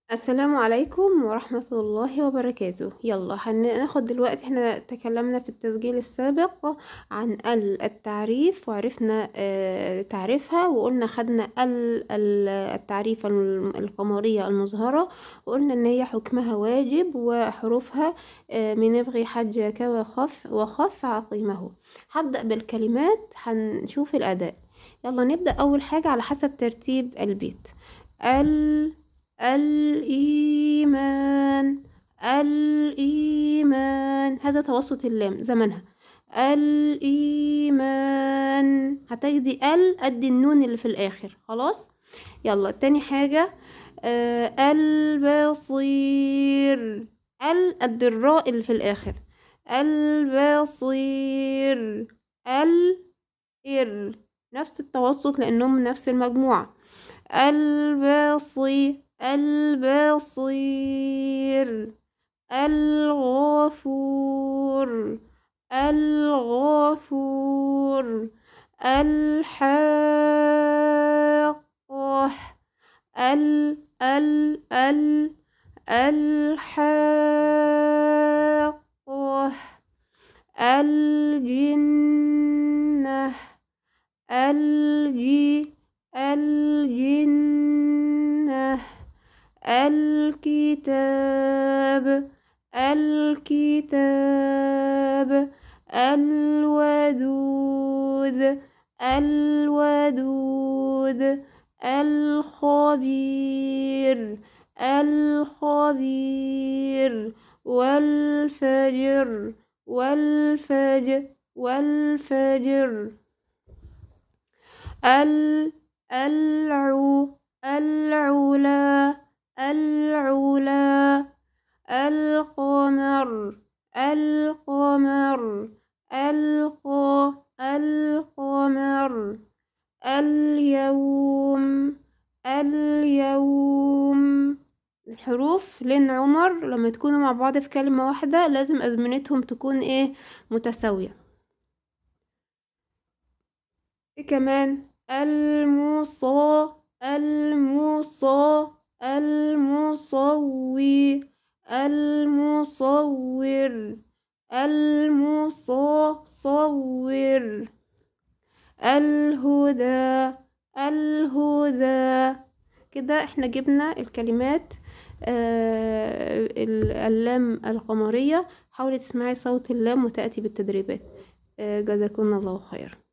السلام عليكم ورحمة الله وبركاته يلا هناخد دلوقتي احنا تكلمنا في التسجيل السابق عن ال التعريف وعرفنا اه تعريفها وقلنا خدنا ال ال- التعريف الم- القمرية المظهرة وقلنا ان هي حكمها واجب وحروفها اه من ابغي حجك وخف وخف عقيمه هبدأ بالكلمات هنشوف الأداء يلا نبدأ أول حاجة على حسب ترتيب البيت ال الإيمان الإيمان هذا توسط اللام زمنها الإيمان هتجدي ال قد النون اللي في الآخر خلاص يلا تاني حاجة آه البصير ال قد الراء اللي في الآخر البصير ال إر نفس التوسط لأنهم من نفس المجموعة البصير البصير الغفور الغفور الحاقة ال ال ال الحاقة الجنة الجي الجنة الكتاب الكتاب الودود الودود الخبير الخبير والفجر والفجر والفجر ال العو العلا العلا القمر القمر الق القمر اليوم اليوم الحروف لين عمر لما تكونوا مع بعض في كلمة واحدة لازم أزمنتهم تكون ايه متساوية ايه كمان المصا المصا المصوي المصور المصور الهدى الهدى كده احنا جبنا الكلمات آه اللام القمرية حاولي تسمعي صوت اللام وتأتي بالتدريبات آه جزاكم الله خير